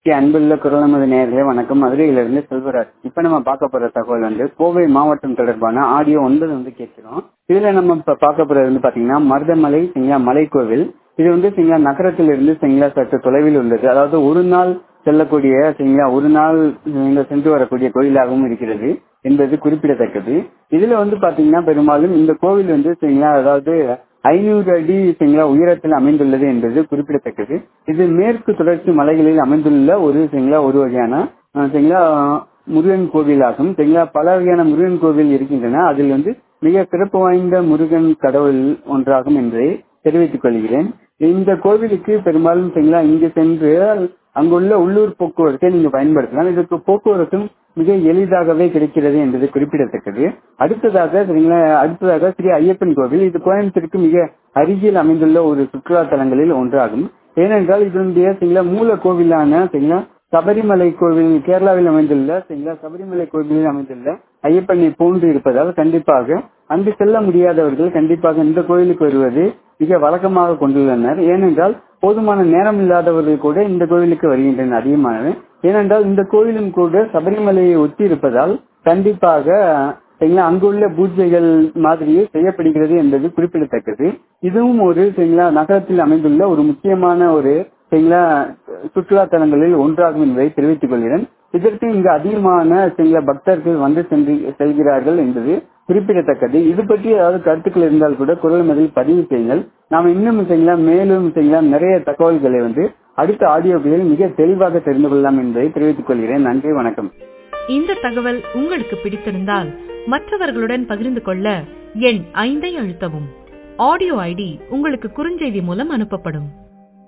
அன்புள்ள குரலமது நேயர்களே வணக்கம் மதுரையிலிருந்து செல்வராஜ் இப்ப நம்ம பார்க்க போற தகவல் வந்து கோவை மாவட்டம் தொடர்பான ஆடியோ ஒன்பது வந்து கேட்கிறோம் இதுல நம்ம இப்ப பார்க்க போறது வந்து பாத்தீங்கன்னா மருதமலை சிங்களா மலைக்கோவில் இது வந்து சிங்களா நகரத்திலிருந்து சிங்களா சற்று தொலைவில் உள்ளது அதாவது ஒரு நாள் செல்லக்கூடிய சிங்களா ஒரு நாள் இங்க சென்று வரக்கூடிய கோயிலாகவும் இருக்கிறது என்பது குறிப்பிடத்தக்கது இதுல வந்து பாத்தீங்கன்னா பெரும்பாலும் இந்த கோவில் வந்து சிங்களா அதாவது ஐநூறு அடி சிங்களா உயரத்தில் அமைந்துள்ளது என்பது குறிப்பிடத்தக்கது இது மேற்கு தொடர்ச்சி மலைகளில் அமைந்துள்ள ஒரு சிங்களா ஒரு வகையான அஹ், சிங்களா முருகன் கோவிலாகும் சிங்களா பல வகையான முருகன் கோவில் இருக்கின்றன அதில் வந்து மிக சிறப்பு வாய்ந்த முருகன் கடவுள் ஒன்றாகும் என்பதை தெரிவித்துக் கொள்கிறேன் இந்த கோவிலுக்கு பெரும்பாலும் சிங்களா இங்கு சென்று அங்குள்ள உள்ளூர் போக்குவரத்தை நீங்க பயன்படுத்தலாம் இதற்கு போக்குவரத்தும் மிக எளிதாகவே கிடைக்கிறது என்பது குறிப்பிடத்தக்கது அடுத்ததாக சரிங்களா அடுத்ததாக ஸ்ரீ ஐயப்பன் கோவில் இது கோயம்புத்தூருக்கு மிக அருகில் அமைந்துள்ள ஒரு சுற்றுலா தலங்களில் ஒன்றாகும் ஏனென்றால் இதனுடைய சிங்கள மூல கோவிலான சரிங்களா சபரிமலை கோவில் கேரளாவில் அமைந்துள்ள சரிங்களா சபரிமலை கோவிலில் அமைந்துள்ள ஐயப்பனை போன்று இருப்பதால் கண்டிப்பாக அங்கு செல்ல முடியாதவர்கள் கண்டிப்பாக இந்த கோயிலுக்கு வருவது மிக வழக்கமாக கொண்டுள்ளனர் ஏனென்றால் போதுமான நேரம் இல்லாதவர்கள் கூட இந்த கோவிலுக்கு வருகின்றனர் அதிகமாக ஏனென்றால் இந்த கோயிலும் கூட சபரிமலையை ஒட்டி இருப்பதால் கண்டிப்பாக சரிங்களா அங்குள்ள பூஜைகள் மாதிரியே செய்யப்படுகிறது என்பது குறிப்பிடத்தக்கது இதுவும் ஒரு சரிங்களா நகரத்தில் அமைந்துள்ள ஒரு முக்கியமான ஒரு சரிங்களா சுற்றுலா தலங்களில் ஒன்றாகும் என்பதை தெரிவித்துக் கொள்கிறேன் இதற்கு இங்கு அதிகமான சில பக்தர்கள் வந்து சென்று செல்கிறார்கள் என்பது குறிப்பிடத்தக்கது இது பற்றி ஏதாவது கருத்துக்கள் இருந்தால் கூட குரல் மதில் பதிவு செய்யுங்கள் நாம் இன்னும் செய்யலாம் மேலும் செய்யலாம் நிறைய தகவல்களை வந்து அடுத்த ஆடியோக்களில் மிக தெளிவாக தெரிந்து கொள்ளலாம் என்பதை தெரிவித்துக் கொள்கிறேன் நன்றி வணக்கம் இந்த தகவல் உங்களுக்கு பிடித்திருந்தால் மற்றவர்களுடன் பகிர்ந்து கொள்ள எண் ஐந்தை அழுத்தவும் ஆடியோ ஐடி உங்களுக்கு குறுஞ்செய்தி மூலம் அனுப்பப்படும்